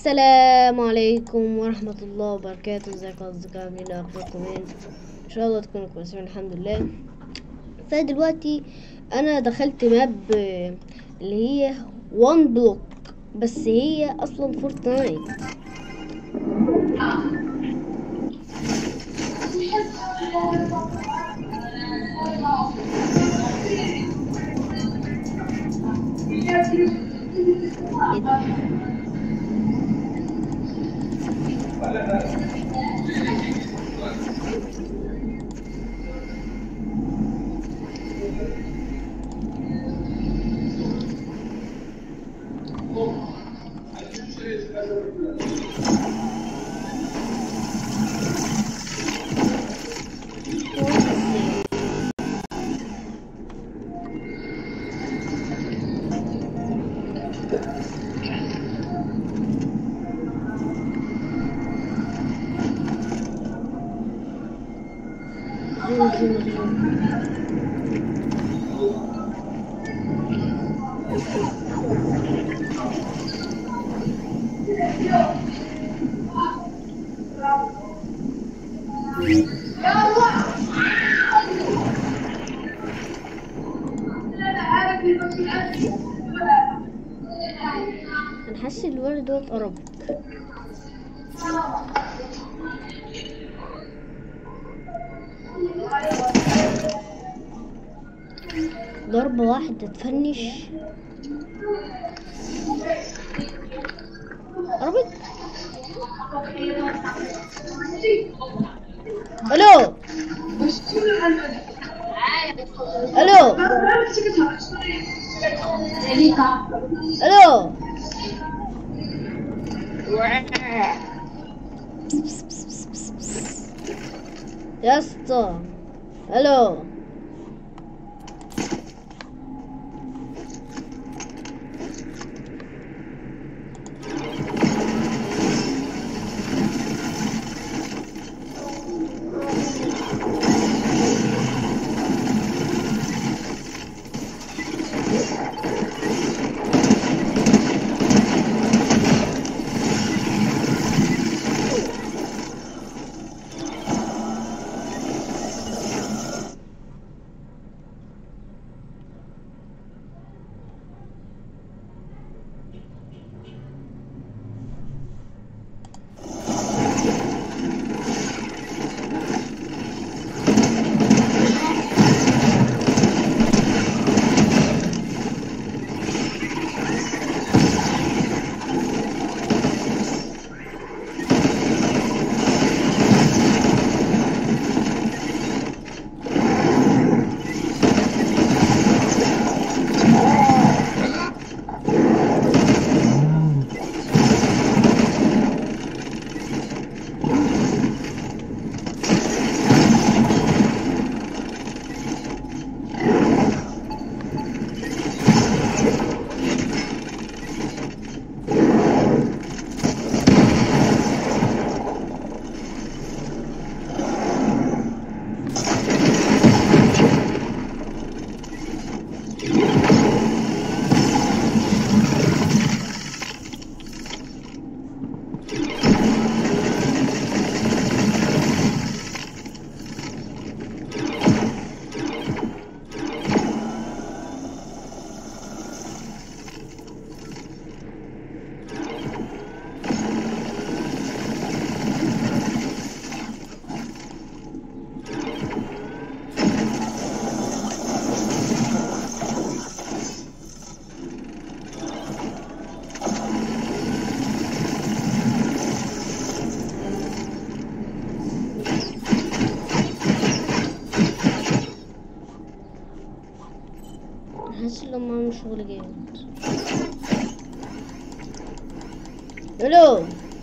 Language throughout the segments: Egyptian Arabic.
السلام عليكم ورحمة الله وبركاته ازيكم يا اصدقائي عاملين ايه اخباركم ايه ان شاء الله تكونوا كويسين الحمد لله فدلوقتي انا دخلت ماب آه، اللي هي وان بلوك بس هي اصلا فورتنايت ايه ده؟ زوم زوم زوم انا حاسس الولد دوت قرب ضربة واحدة تفنش قربت الو الو الو يا اسطى الو حاسس ان هم عملوا شغل جامد الو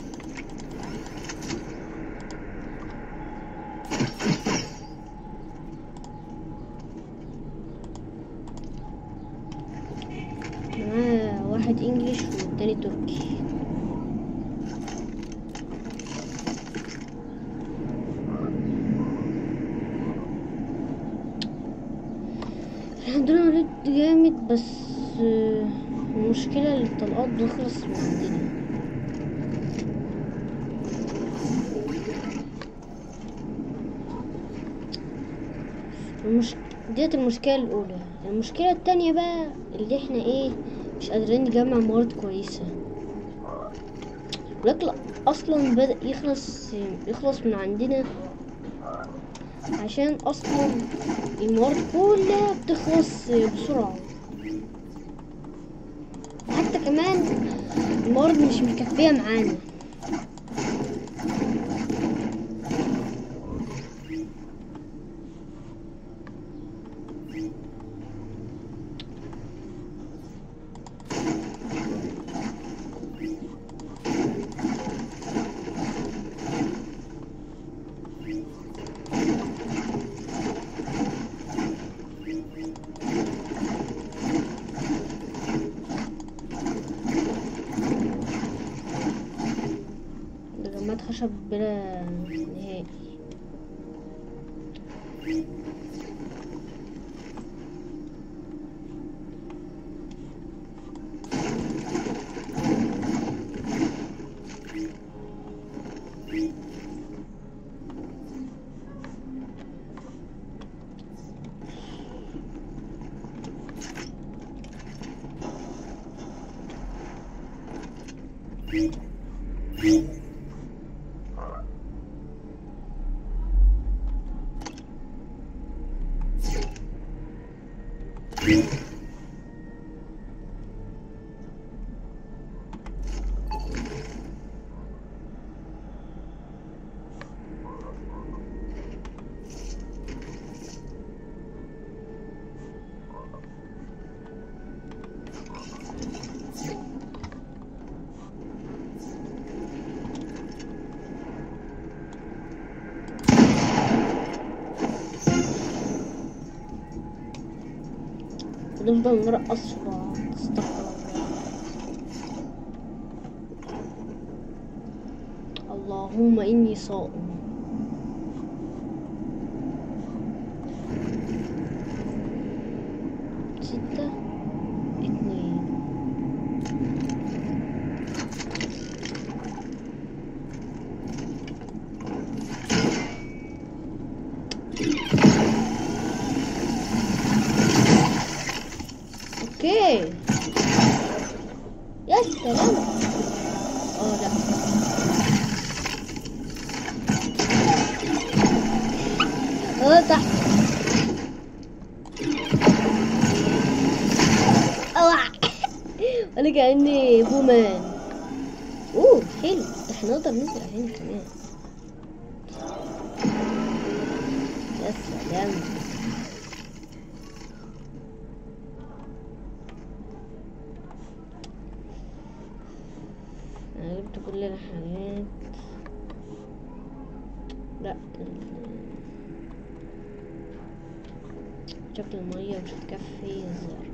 معاه واحد انجليش والتاني تركي عندنا ريد جامد بس آه، المشكلة الطلقات بتخلص من عندنا المش... ديت المشكلة الأولى المشكلة التانية بقى اللي احنا ايه مش قادرين نجمع موارد كويسة الأكل أصلا بدأ يخلص يخلص من عندنا عشان أصلا الموارد كلها بتخلص بسرعة حتى كمان الموارد مش مكفية معانا جمعت خشب بلا نهائي نفضل نرقص في بعض استغفر الله اللهم إني صائم ستة اتنين اوكي يا سلام اه لا اه تحت اوع انا كاني بومان اوه حلو ده احنا نقدر نزرع هنا كمان يا سلام انا جبت كل الحاجات لا شكل المية مش هتكفي الزرع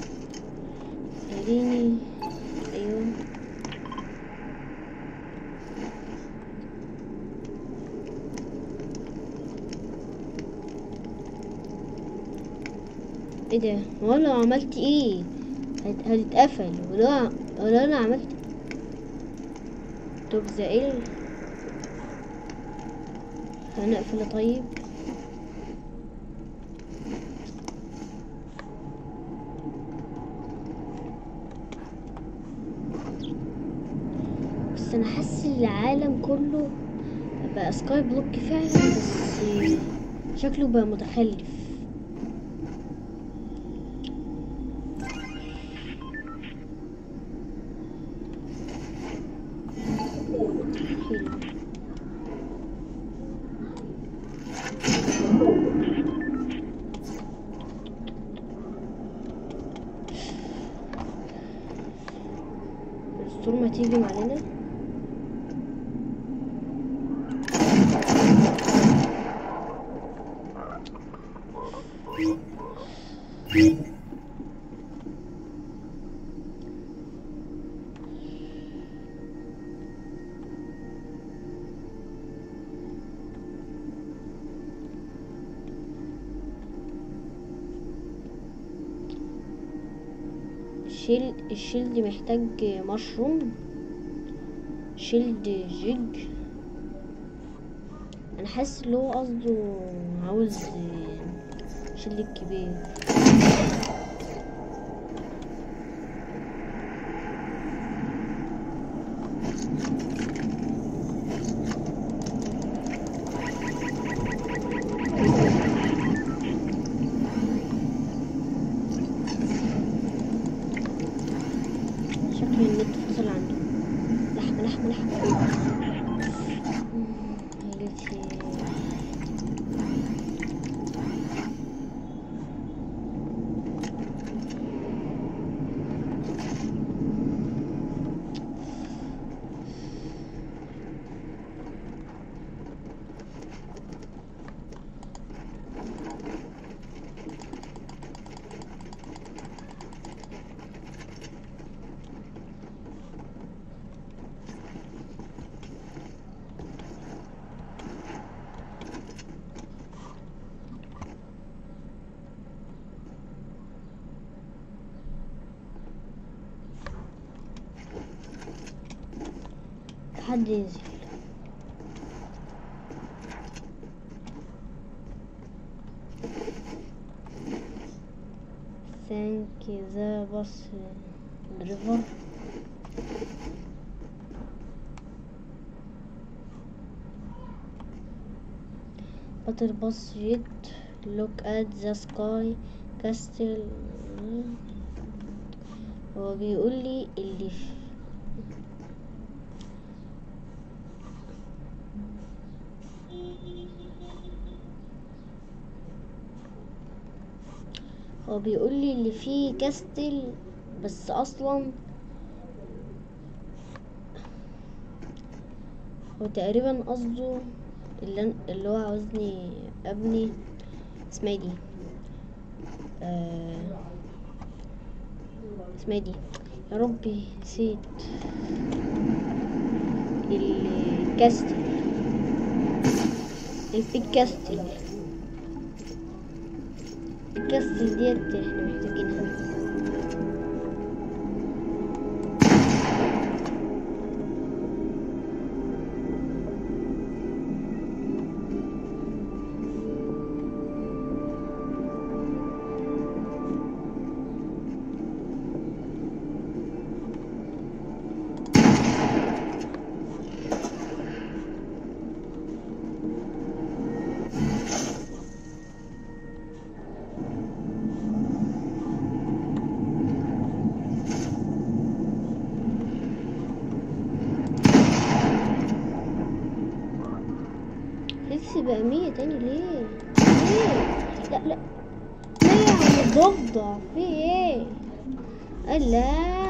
اديني ايوه ايه ده هو انا لو عملت ايه هت- هتتقفل ولو ولو انا عملت طب زائل هنقفل طيب بس انا حاسس ان العالم كله بقى سكاي بلوك فعلا بس شكله بقى متخلف حلو الدستور ما تيجي معانا الشيل الشيلد محتاج مشروم شيلد جيج انا حاسس اللي هو قصده عاوز شيل الكبير شكل النت فصل عنده لحمة لحمة لحمة هيلتي حد ينزل ثانك ذا بس دريفر بطل بص جيت look at the sky castle هو بيقول لي اللي في هو بيقول لي اللي فيه كاستل بس اصلا هو تقريبا قصده اللي, أنا- اللي هو عاوزني ابني اسمها إيه دي آه اسمها إيه دي يا ربي نسيت الكاستل البيج كاستل الكاستل ديت احنا محتاجينها فيكس بقى مية تاني ليه؟ ليه؟ لا لا ليه يا عم الضفدع في ايه؟ الله